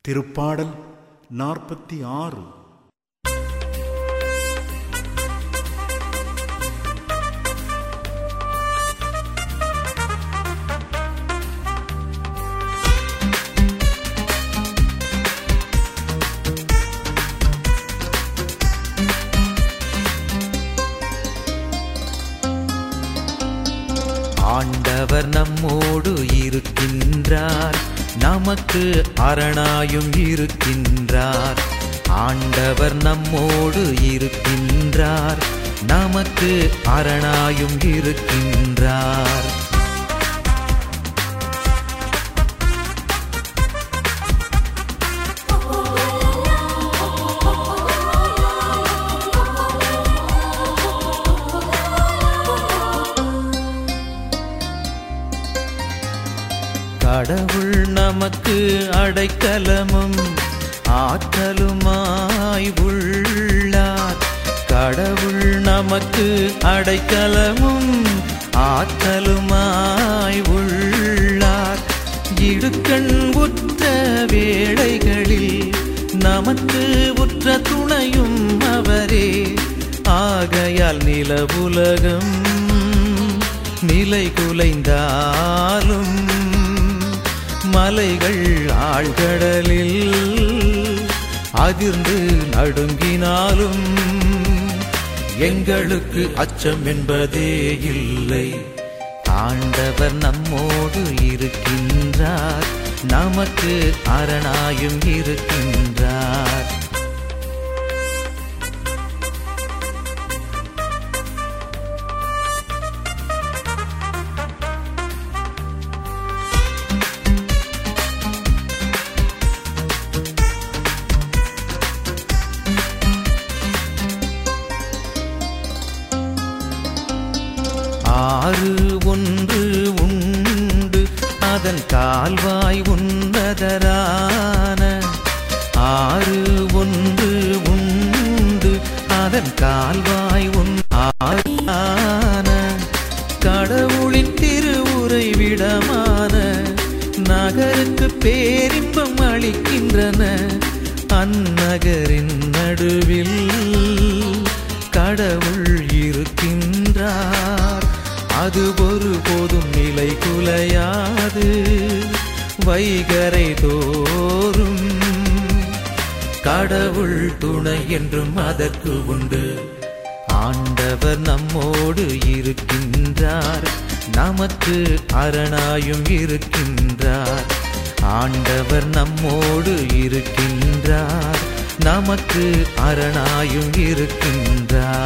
திருப்பாடல் நாற்பத்தி ஆறு ஆண்டவர் நம்மோடு இருக்கின்றார் நமக்கு அரணாயும் இருக்கின்றார் ஆண்டவர் நம்மோடு இருக்கின்றார் நமக்கு அரணாயும் இருக்கின்றார் கடவுள் நமக்கு அடைக்கலமும் ஆற்றலுமாய் உள்ளார் கடவுள் நமக்கு அடைக்கலமும் ஆற்றலுமாய் உள்ளார் இடுக்கண் உற்ற வேளைகளில் நமக்கு உற்ற துணையும் அவரே ஆகையால் நிலவுலகம் நிலை குலைந்தாலும் மலைகள் ஆழ்கடலில் அதிர்ந்து நடுங்கினாலும் எங்களுக்கு அச்சம் என்பதே இல்லை ஆண்டவர் நம்மோடு இருக்கின்றார் நமக்கு அரணாயும் இருக்கின்றார் ஆறு ஒன்று உண்டு அதன் கால்வாய் உன்னதரான ஆறு ஒன்று உண்டு அதன் கால்வாய் உன் ஆறான கடவுளின் திருவுரை விடமான நகருக்கு பேரின்பம் அளிக்கின்றன அந்நகரின் நடுவில் கடவுள் இருக்கின்றார் அது ஒருபோதும் நிலை குலையாது வைகரை தோறும் கடவுள் துணை என்றும் அதற்கு உண்டு ஆண்டவர் நம்மோடு இருக்கின்றார் நமக்கு அரணாயும் இருக்கின்றார் ஆண்டவர் நம்மோடு இருக்கின்றார் நமக்கு அரணாயும் இருக்கின்றார்